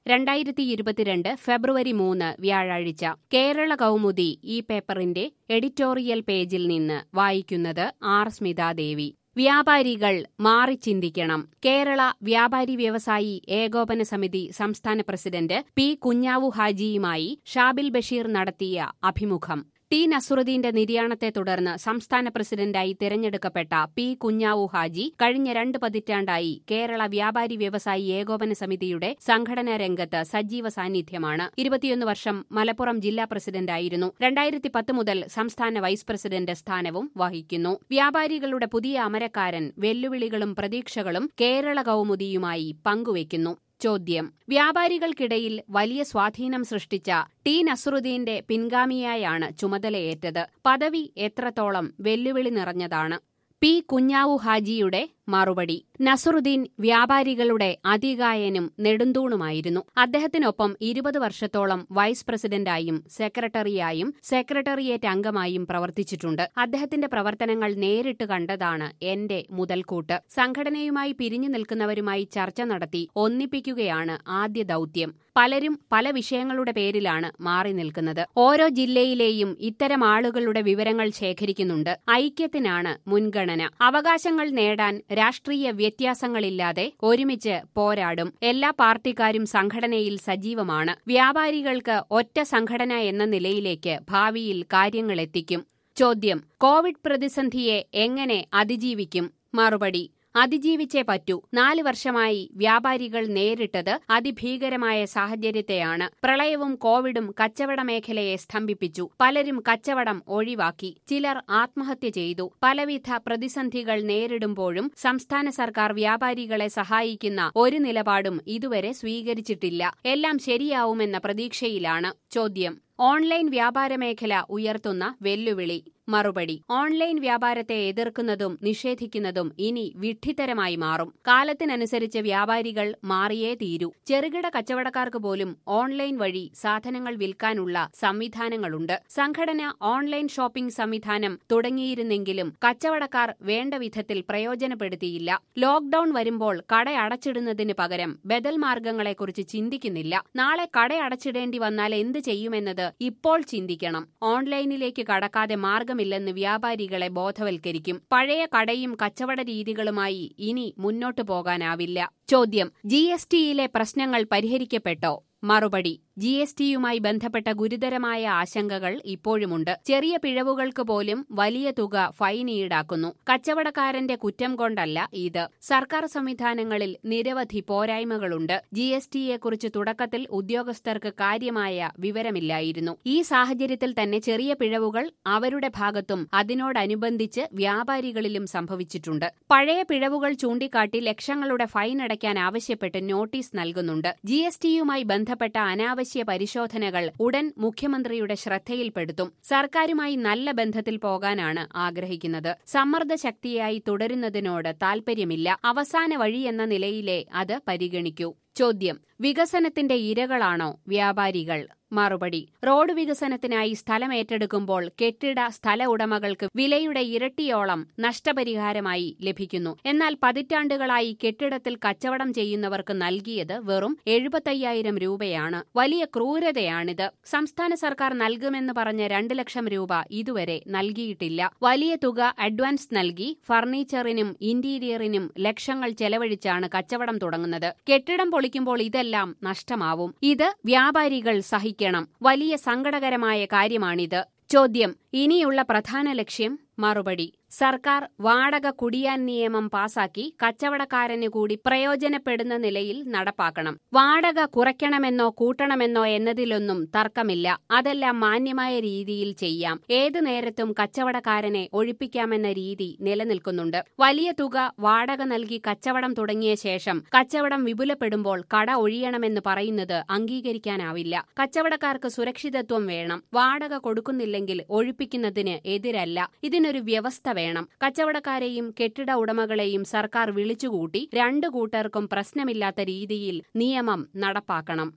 രണ്ടായിരത്തി ഇരുപത്തിരണ്ട് ഫെബ്രുവരി മൂന്ന് വ്യാഴാഴ്ച കേരള കൗമുദി ഈ പേപ്പറിന്റെ എഡിറ്റോറിയൽ പേജിൽ നിന്ന് വായിക്കുന്നത് ആർ സ്മിതാദേവി വ്യാപാരികൾ മാറി ചിന്തിക്കണം കേരള വ്യാപാരി വ്യവസായി ഏകോപന സമിതി സംസ്ഥാന പ്രസിഡന്റ് പി കുഞ്ഞാവു ഹാജിയുമായി ഷാബിൽ ബഷീർ നടത്തിയ അഭിമുഖം ടി നസുറുദ്ദീന്റെ നിര്യാണത്തെ തുടർന്ന് സംസ്ഥാന പ്രസിഡന്റായി തിരഞ്ഞെടുക്കപ്പെട്ട പി കുഞ്ഞാവു ഹാജി കഴിഞ്ഞ രണ്ട് പതിറ്റാണ്ടായി കേരള വ്യാപാരി വ്യവസായി ഏകോപന സമിതിയുടെ സംഘടനാ രംഗത്ത് സജീവ സാന്നിധ്യമാണ് ഇരുപത്തിയൊന്ന് വർഷം മലപ്പുറം ജില്ലാ പ്രസിഡന്റായിരുന്നു രണ്ടായിരത്തി പത്ത് മുതൽ സംസ്ഥാന വൈസ് പ്രസിഡന്റ് സ്ഥാനവും വഹിക്കുന്നു വ്യാപാരികളുടെ പുതിയ അമരക്കാരൻ വെല്ലുവിളികളും പ്രതീക്ഷകളും കേരള കൗമുദിയുമായി പങ്കുവയ്ക്കുന്നു ചോദ്യം വ്യാപാരികൾക്കിടയിൽ വലിയ സ്വാധീനം സൃഷ്ടിച്ച ടി നസറുദ്ദീന്റെ പിൻഗാമിയായാണ് ചുമതലയേറ്റത് പദവി എത്രത്തോളം വെല്ലുവിളി നിറഞ്ഞതാണ് പി കുഞ്ഞാവു ഹാജിയുടെ മറുപടി നസറുദ്ദീൻ വ്യാപാരികളുടെ അതികായനും നെടുന്തൂണുമായിരുന്നു അദ്ദേഹത്തിനൊപ്പം ഇരുപത് വർഷത്തോളം വൈസ് പ്രസിഡന്റായും സെക്രട്ടറിയായും സെക്രട്ടറിയേറ്റ് അംഗമായും പ്രവർത്തിച്ചിട്ടുണ്ട് അദ്ദേഹത്തിന്റെ പ്രവർത്തനങ്ങൾ നേരിട്ട് കണ്ടതാണ് എന്റെ മുതൽക്കൂട്ട് സംഘടനയുമായി പിരിഞ്ഞു നിൽക്കുന്നവരുമായി ചർച്ച നടത്തി ഒന്നിപ്പിക്കുകയാണ് ആദ്യ ദൌത്യം പലരും പല വിഷയങ്ങളുടെ പേരിലാണ് മാറി നിൽക്കുന്നത് ഓരോ ജില്ലയിലെയും ഇത്തരം ആളുകളുടെ വിവരങ്ങൾ ശേഖരിക്കുന്നുണ്ട് ഐക്യത്തിനാണ് മുൻഗണന അവകാശങ്ങൾ നേടാൻ രാഷ്ട്രീയ വ്യത്യാസങ്ങളില്ലാതെ ഒരുമിച്ച് പോരാടും എല്ലാ പാർട്ടിക്കാരും സംഘടനയിൽ സജീവമാണ് വ്യാപാരികൾക്ക് ഒറ്റ സംഘടന എന്ന നിലയിലേക്ക് ഭാവിയിൽ കാര്യങ്ങൾ എത്തിക്കും ചോദ്യം കോവിഡ് പ്രതിസന്ധിയെ എങ്ങനെ അതിജീവിക്കും മറുപടി അതിജീവിച്ചേ പറ്റൂ നാല് വർഷമായി വ്യാപാരികൾ നേരിട്ടത് അതിഭീകരമായ സാഹചര്യത്തെയാണ് പ്രളയവും കോവിഡും കച്ചവട മേഖലയെ സ്തംഭിപ്പിച്ചു പലരും കച്ചവടം ഒഴിവാക്കി ചിലർ ആത്മഹത്യ ചെയ്തു പലവിധ പ്രതിസന്ധികൾ നേരിടുമ്പോഴും സംസ്ഥാന സർക്കാർ വ്യാപാരികളെ സഹായിക്കുന്ന ഒരു നിലപാടും ഇതുവരെ സ്വീകരിച്ചിട്ടില്ല എല്ലാം ശരിയാവുമെന്ന പ്രതീക്ഷയിലാണ് ചോദ്യം ഓൺലൈൻ വ്യാപാര മേഖല ഉയർത്തുന്ന വെല്ലുവിളി മറുപടി ഓൺലൈൻ വ്യാപാരത്തെ എതിർക്കുന്നതും നിഷേധിക്കുന്നതും ഇനി വിഡ്ഢിത്തരമായി മാറും കാലത്തിനനുസരിച്ച് വ്യാപാരികൾ മാറിയേ തീരൂ ചെറുകിട കച്ചവടക്കാർക്ക് പോലും ഓൺലൈൻ വഴി സാധനങ്ങൾ വിൽക്കാനുള്ള സംവിധാനങ്ങളുണ്ട് സംഘടന ഓൺലൈൻ ഷോപ്പിംഗ് സംവിധാനം തുടങ്ങിയിരുന്നെങ്കിലും കച്ചവടക്കാർ വേണ്ട വിധത്തിൽ പ്രയോജനപ്പെടുത്തിയില്ല ലോക്ഡൌൺ വരുമ്പോൾ കട അടച്ചിടുന്നതിന് പകരം ബദൽ മാർഗങ്ങളെക്കുറിച്ച് ചിന്തിക്കുന്നില്ല നാളെ കട അടച്ചിടേണ്ടി വന്നാൽ എന്ത് ചെയ്യുമെന്നത് ഇപ്പോൾ ചിന്തിക്കണം ഓൺലൈനിലേക്ക് കടക്കാതെ മാർഗമില്ലെന്ന് വ്യാപാരികളെ ബോധവൽക്കരിക്കും പഴയ കടയും കച്ചവട രീതികളുമായി ഇനി മുന്നോട്ടു പോകാനാവില്ല ചോദ്യം ജി എസ് ടിയിലെ പ്രശ്നങ്ങൾ പരിഹരിക്കപ്പെട്ടോ മറുപടി ജി എസ് ടിയുമായി ബന്ധപ്പെട്ട ഗുരുതരമായ ആശങ്കകൾ ഇപ്പോഴുമുണ്ട് ചെറിയ പിഴവുകൾക്ക് പോലും വലിയ തുക ഫൈൻ ഈടാക്കുന്നു കച്ചവടക്കാരന്റെ കുറ്റം കൊണ്ടല്ല ഇത് സർക്കാർ സംവിധാനങ്ങളിൽ നിരവധി പോരായ്മകളുണ്ട് ജി എസ് ടിയെക്കുറിച്ച് തുടക്കത്തിൽ ഉദ്യോഗസ്ഥർക്ക് കാര്യമായ വിവരമില്ലായിരുന്നു ഈ സാഹചര്യത്തിൽ തന്നെ ചെറിയ പിഴവുകൾ അവരുടെ ഭാഗത്തും അതിനോടനുബന്ധിച്ച് വ്യാപാരികളിലും സംഭവിച്ചിട്ടുണ്ട് പഴയ പിഴവുകൾ ചൂണ്ടിക്കാട്ടി ലക്ഷങ്ങളുടെ ഫൈൻ അടയ്ക്കാൻ ആവശ്യപ്പെട്ട് നോട്ടീസ് നൽകുന്നുണ്ട് ജി എസ് ടിയുമായി ബന്ധപ്പെട്ട അനാവശ്യ പരിശോധനകൾ ഉടൻ മുഖ്യമന്ത്രിയുടെ ശ്രദ്ധയിൽപ്പെടുത്തും സർക്കാരുമായി നല്ല ബന്ധത്തിൽ പോകാനാണ് ആഗ്രഹിക്കുന്നത് സമ്മർദ്ദ ശക്തിയായി തുടരുന്നതിനോട് താൽപര്യമില്ല അവസാന വഴിയെന്ന നിലയിലെ അത് പരിഗണിക്കൂ ചോദ്യം വികസനത്തിന്റെ ഇരകളാണോ വ്യാപാരികൾ മറുപടി റോഡ് വികസനത്തിനായി സ്ഥലം ഏറ്റെടുക്കുമ്പോൾ കെട്ടിട സ്ഥല ഉടമകൾക്ക് വിലയുടെ ഇരട്ടിയോളം നഷ്ടപരിഹാരമായി ലഭിക്കുന്നു എന്നാൽ പതിറ്റാണ്ടുകളായി കെട്ടിടത്തിൽ കച്ചവടം ചെയ്യുന്നവർക്ക് നൽകിയത് വെറും എഴുപത്തയ്യായിരം രൂപയാണ് വലിയ ക്രൂരതയാണിത് സംസ്ഥാന സർക്കാർ നൽകുമെന്ന് പറഞ്ഞ രണ്ട് ലക്ഷം രൂപ ഇതുവരെ നൽകിയിട്ടില്ല വലിയ തുക അഡ്വാൻസ് നൽകി ഫർണിച്ചറിനും ഇന്റീരിയറിനും ലക്ഷങ്ങൾ ചെലവഴിച്ചാണ് കച്ചവടം തുടങ്ങുന്നത് കെട്ടിടം പൊളിക്കുമ്പോൾ ഇതെല്ലാം നഷ്ടമാവും ഇത് വ്യാപാരികൾ സഹിക്കും വലിയ സങ്കടകരമായ കാര്യമാണിത് ചോദ്യം ഇനിയുള്ള പ്രധാന ലക്ഷ്യം മറുപടി സർക്കാർ വാടക കുടിയാൻ നിയമം പാസാക്കി കച്ചവടക്കാരന് കൂടി പ്രയോജനപ്പെടുന്ന നിലയിൽ നടപ്പാക്കണം വാടക കുറയ്ക്കണമെന്നോ കൂട്ടണമെന്നോ എന്നതിലൊന്നും തർക്കമില്ല അതെല്ലാം മാന്യമായ രീതിയിൽ ചെയ്യാം ഏതു നേരത്തും കച്ചവടക്കാരനെ ഒഴിപ്പിക്കാമെന്ന രീതി നിലനിൽക്കുന്നുണ്ട് വലിയ തുക വാടക നൽകി കച്ചവടം തുടങ്ങിയ ശേഷം കച്ചവടം വിപുലപ്പെടുമ്പോൾ കട ഒഴിയണമെന്ന് പറയുന്നത് അംഗീകരിക്കാനാവില്ല കച്ചവടക്കാർക്ക് സുരക്ഷിതത്വം വേണം വാടക കൊടുക്കുന്നില്ലെങ്കിൽ ഒഴിപ്പിക്കുന്നതിന് എതിരല്ല ഇതിനൊരു വ്യവസ്ഥ വേണം കച്ചവടക്കാരെയും കെട്ടിട ഉടമകളെയും സർക്കാർ വിളിച്ചുകൂട്ടി രണ്ടു കൂട്ടർക്കും പ്രശ്നമില്ലാത്ത രീതിയിൽ നിയമം നടപ്പാക്കണം